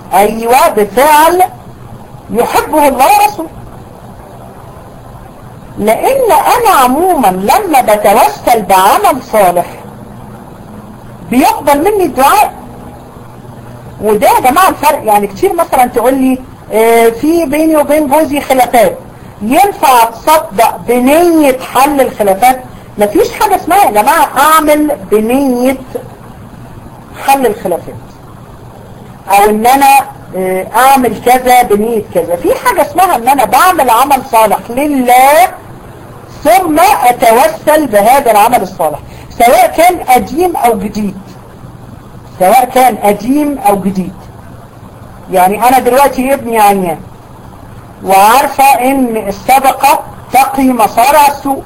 ايوه بفعل يحبه الله ورسوله لان انا عموما لما بتوسل بعمل صالح بيقبل مني الدعاء وده يا جماعة الفرق يعني كتير مثلا تقول لي اه في بيني وبين جوزي خلافات ينفع تصدق بنية حل الخلافات مفيش حاجة اسمها يا جماعة اعمل بنية حل الخلافات او ان انا اه اعمل كذا بنية كذا في حاجة اسمها ان انا بعمل عمل صالح لله ثم اتوسل بهذا العمل الصالح سواء كان قديم او جديد سواء كان قديم او جديد يعني انا دلوقتي ابني عيان وعارفة ان الصدقة تقي مصارع السوء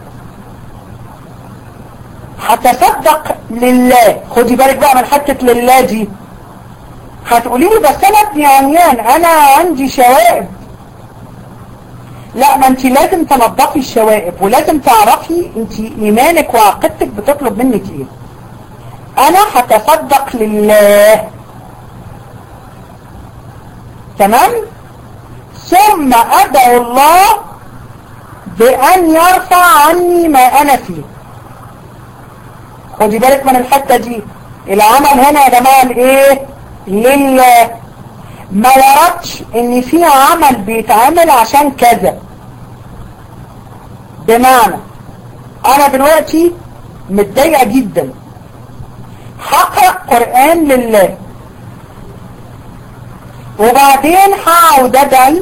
هتصدق لله خدي بالك بقى من حتة لله دي هتقولي لي بس انا ابني عيان انا عندي شوائب لا ما انت لازم تنظفي الشوائب ولازم تعرفي انت ايمانك وعقيدتك بتطلب منك ايه انا هتصدق لله تمام ثم ادعو الله بان يرفع عني ما انا فيه خدي بالك من الحتة دي العمل هنا يا جماعة الايه لله ما وردش ان في عمل بيتعمل عشان كذا بمعنى انا دلوقتي متضايقة جدا هقرأ قرآن لله وبعدين هقعد ادعي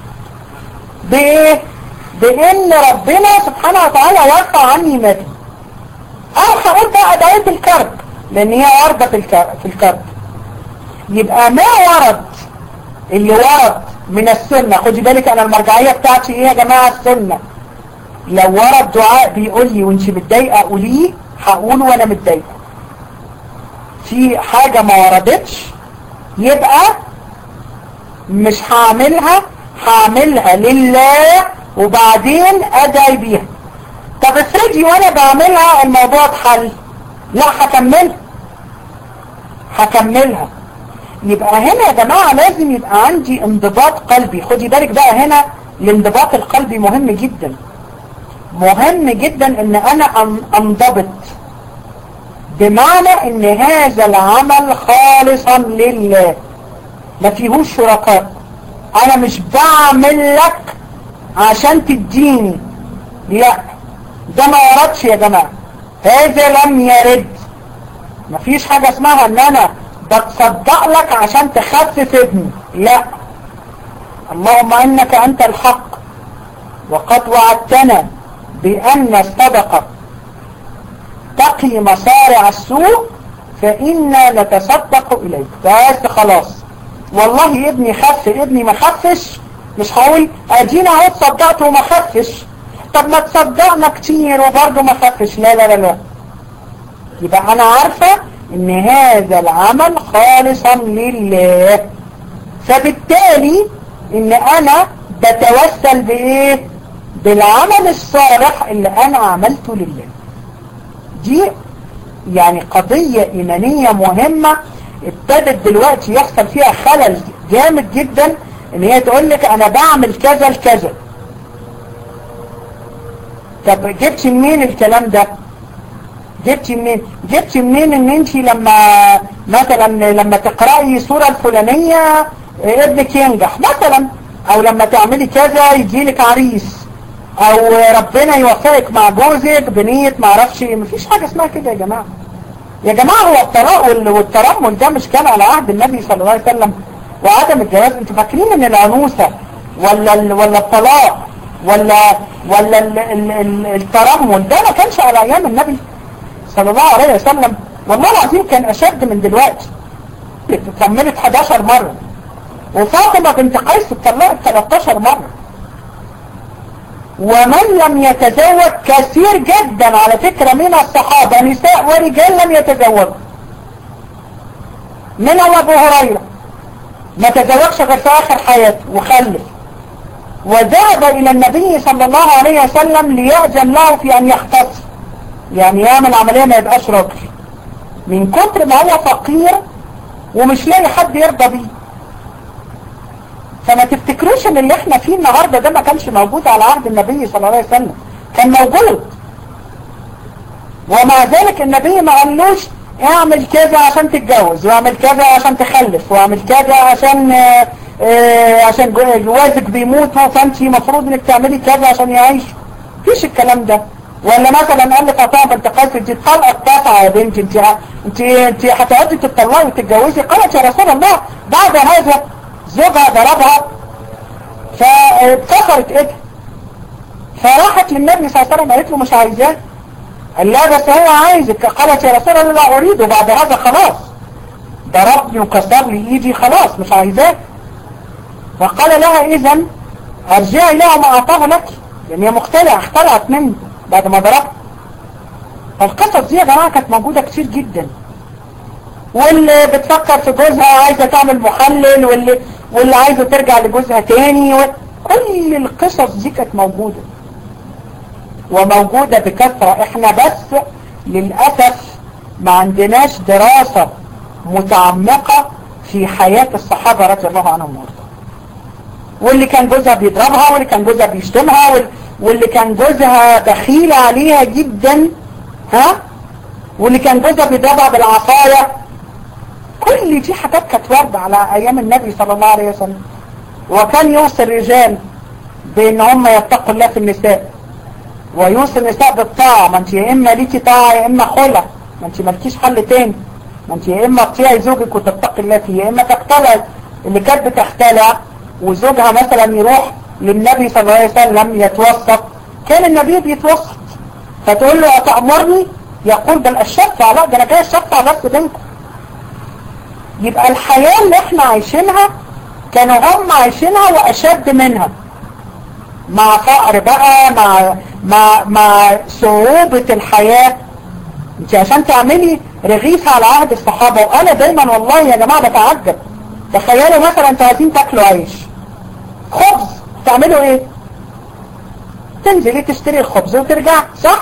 بايه بان ربنا سبحانه وتعالى يرفع عني مدي او هقول بقى ادعية الكرب لان هي واردة في في الكرب يبقى ما ورد اللي ورد من السنة خدي بالك انا المرجعية بتاعتي ايه يا جماعة السنة لو ورد دعاء بيقول لي وانت متضايقة قوليه هقوله وانا متضايقة في حاجة ما وردتش يبقى مش هعملها هعملها لله وبعدين ادعي بيها طب افرضي وانا بعملها الموضوع اتحل لا هكملها هكملها يبقى هنا يا جماعة لازم يبقى عندي انضباط قلبي خدي بالك بقى هنا الانضباط القلبي مهم جدا مهم جدا ان انا انضبط بمعنى ان هذا العمل خالصا لله ما فيهوش شركاء انا مش بعمل لك عشان تديني لا ده ما وردش يا جماعة هذا لم يرد مفيش حاجة اسمها ان انا بتصدق لك عشان تخفف ابني لا اللهم انك انت الحق وقد وعدتنا بان الصدقة تقي مصارع السوء فإنا نتصدق إليك بس خلاص والله ابني خف ابني ما خفش مش هقول ادينا اهو تصدقت وما خفش طب ما تصدقنا كتير وبرضه ما خفش لا لا لا لا يبقى انا عارفة ان هذا العمل خالصا لله فبالتالي ان انا بتوسل بايه بالعمل الصالح اللي انا عملته لله دي يعني قضية ايمانية مهمة ابتدت دلوقتي يحصل فيها خلل جامد جدا ان هي تقول لك انا بعمل كذا لكذا طب جبت منين الكلام ده جبت منين جبت منين ان انت لما مثلا لما تقرأي سورة الفلانية ابنك ينجح مثلا او لما تعملي كذا يجيلك عريس او ربنا يوفقك مع جوزك بنية معرفش مفيش حاجة اسمها كده يا جماعة يا جماعة هو الطلاق والترمل ده مش كان على عهد النبي صلى الله عليه وسلم وعدم الجواز انتوا فاكرين ان العنوسة ولا ولا الطلاق ولا ولا ال ال ال الترمل ده ما كانش على ايام النبي صلى الله عليه وسلم والله العظيم كان اشد من دلوقتي كملت 11 مرة وفاطمة بنت قيس اتطلقت 13 مرة ومن لم يتزوج كثير جدا على فكرة من الصحابة نساء ورجال لم يتزوجوا منهم ابو هريرة ما تزوجش غير في اخر حياته وخلف وذهب الى النبي صلى الله عليه وسلم ليأذن له في ان يختص يعني يعمل عملية ما يبقاش راجل من كتر ما هو فقير ومش لاقي حد يرضى بيه فما تفتكروش ان اللي احنا فيه النهاردة ده ما كانش موجود على عهد النبي صلى الله عليه وسلم كان موجود ومع ذلك النبي ما قالوش اعمل كذا عشان تتجوز واعمل كذا عشان تخلف واعمل كذا عشان آه آه عشان جوازك بيموتوا فانت مفروض انك تعملي كذا عشان يعيش مفيش الكلام ده ولا مثلا قال لك عطاء بنت قيس انت طلقه تسعه يا بنتي انت انت انت هتقعدي تتطلقي وتتجوزي قالت يا رسول الله بعد هذا زوجها ضربها فاتكسرت ايدها فراحت للنبي صلى الله عليه وسلم قالت له مش عايزاه قال لا بس هو عايزك قالت يا رسول الله لا اريده بعد هذا خلاص ضربني وكسر لي ايدي خلاص مش عايزاه فقال لها اذا ارجعي لها ما اعطاه لك لان هي مختلعه اختلعت مني بعد ما ضربت فالقصص دي يا جماعه كانت موجوده كتير جدا واللي بتفكر في جوزها عايزه تعمل محلل واللي واللي عايزه ترجع لجوزها تاني و... كل القصص دي كانت موجوده وموجودة بكثرة احنا بس للأسف ما عندناش دراسة متعمقة في حياة الصحابة رضي الله عنهم وارضاهم واللي كان جوزها بيضربها واللي كان جوزها بيشتمها واللي كان جوزها بخيل عليها جدا ها واللي كان جوزها بيضربها بالعصاية كل دي حاجات كانت واردة على ايام النبي صلى الله عليه وسلم وكان يوصي الرجال بان هم يتقوا الله في النساء ويوصي النساء بالطاعة ما انت يا اما ليكي طاعة يا اما خلع ما انت مالكيش حل تاني ما انت يا اما تطيعي زوجك وتتقي الله فيه يا اما تختلع اللي كانت بتختلع وزوجها مثلا يروح للنبي صلى الله عليه وسلم يتوسط كان النبي بيتوسط فتقول له أتأمرني يقول بل الشفع لا ده انا جاي الشفع بس بينكم يبقى الحياة اللي احنا عايشينها كانوا هم عايشينها وأشد منها مع فقر بقى مع مع مع صعوبة الحياة انت عشان تعملي رغيف على عهد الصحابة وانا دايما والله يا جماعة بتعجب تخيلوا مثلا انتوا عايزين تاكلوا عيش خبز تعملوا ايه تنزلي تشتري الخبز وترجع صح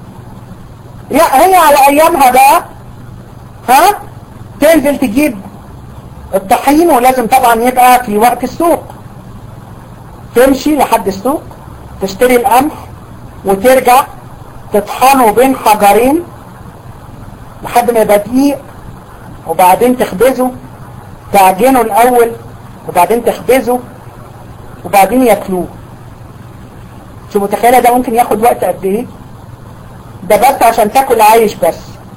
هي على ايامها بقى ها تنزل تجيب الطحين ولازم طبعا يبقى في وقت السوق تمشي لحد السوق تشتري القمح وترجع تطحنه بين حجرين لحد ما يبقى دقيق وبعدين تخبزه تعجنه الاول وبعدين تخبزه وبعدين ياكلوه شو متخيله ده ممكن ياخد وقت قد ايه ده بس عشان تاكل عيش بس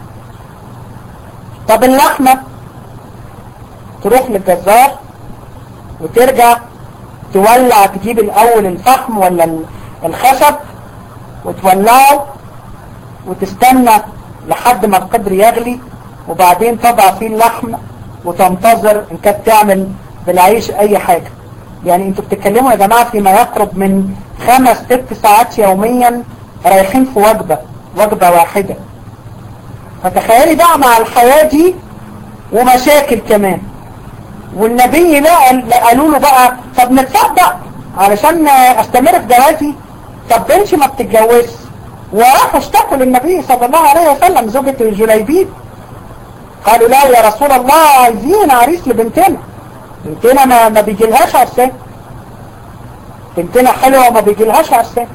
طب اللحمه تروح للجزار وترجع تولع تجيب الاول الفحم ولا الخشب وتولعه وتستنى لحد ما القدر يغلي وبعدين تضع فيه اللحم وتنتظر ان كانت تعمل بالعيش اي حاجة يعني انتوا بتتكلموا يا جماعة فيما يقرب من خمس ست ساعات يوميا رايحين في وجبة وجبة واحدة فتخيلي بقى مع الحياة دي ومشاكل كمان والنبي لا قالوا له بقى طب نتصدق علشان استمر في جوازي طب بنتي ما بتتجوزش وراحوا اشتكوا للنبي صلى الله عليه وسلم زوجة الجليبيب قالوا لا يا رسول الله عايزين عريس لبنتنا بنتنا ما, ما بيجيلهاش عرسان بنتنا حلوة وما بيجيلهاش عرسان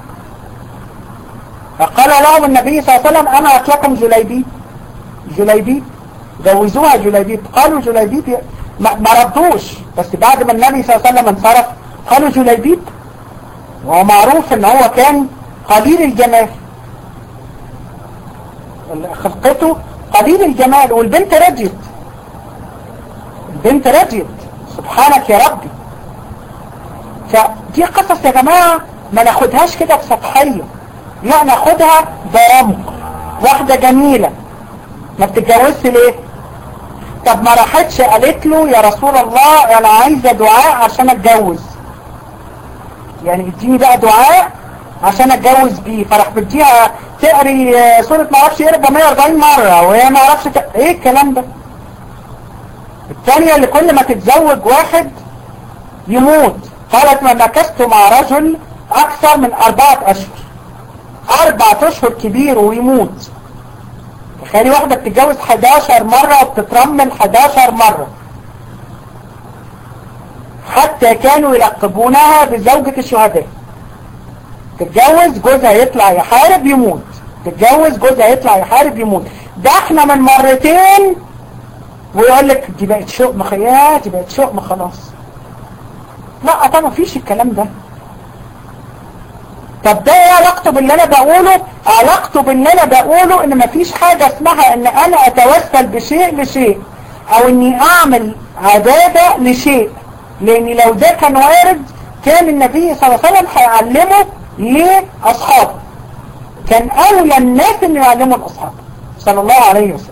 فقال لهم النبي صلى الله عليه وسلم انا اطلقهم جليبيب جليبيب جوزوها جليبيب قالوا جليبيب ما ردوش بس بعد ما النبي صلى الله عليه وسلم انصرف قالوا جليبيب وهو معروف ان هو كان قليل الجمال خلقته قليل الجمال والبنت رجت البنت رجت سبحانك يا ربي فدي قصص يا جماعة ما ناخدهاش كده بسطحية لا ناخدها بعمق واحدة جميلة ما بتتجوزش ليه طب ما راحتش قالت له يا رسول الله انا عايزة دعاء عشان اتجوز يعني اديني بقى دعاء عشان اتجوز بيه فراح بديها تقري سورة ما اعرفش ايه 440 مرة وهي ما اعرفش ت... ايه الكلام ده الثانية اللي كل ما تتزوج واحد يموت قالت ما مكثت مع رجل اكثر من اربعة اشهر اربعة اشهر كبير ويموت تخيلي واحدة بتتجوز 11 مرة وبتترمل 11 مرة حتى كانوا يلقبونها بزوجة الشهداء تتجوز جوزها يطلع يحارب يموت تتجوز جوزها يطلع يحارب يموت ده احنا من مرتين ويقول لك دي بقت شؤم خيات دي بقت شؤم خلاص لا طبعا مفيش الكلام ده طب ده ايه علاقته باللي انا بقوله علاقته باللي انا بقوله ان مفيش حاجة اسمها ان انا اتوسل بشيء لشيء او اني اعمل عبادة لشيء لان لو ده كان وارد كان النبي صلى الله عليه وسلم هيعلمه لاصحابه كان اولى الناس ان يعلموا الاصحاب صلى الله عليه وسلم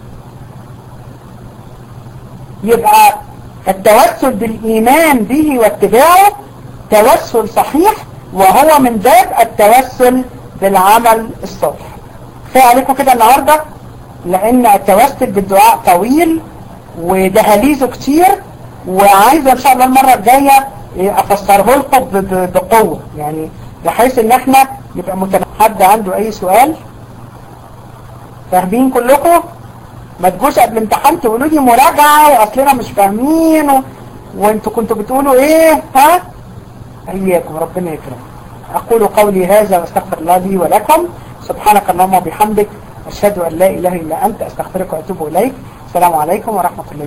يبقى التوسل بالايمان به واتباعه توسل صحيح وهو من باب التوسل بالعمل الصالح كفايه عليكم كده النهارده لان التوسل بالدعاء طويل ودهاليزه كتير وعايزه ان شاء الله المره الجايه افسره لكم بقوه يعني بحيث ان احنا يبقى متنبه حد عنده اي سؤال فاهمين كلكم ما تجوش قبل امتحان تقولوا لي مراجعه واصلنا مش فاهمين و... وانتوا كنتوا بتقولوا ايه ها اياكم ربنا يكرم اقول قولي هذا واستغفر الله لي ولكم سبحانك اللهم وبحمدك اشهد ان لا اله الا انت استغفرك واتوب اليك السلام عليكم ورحمه الله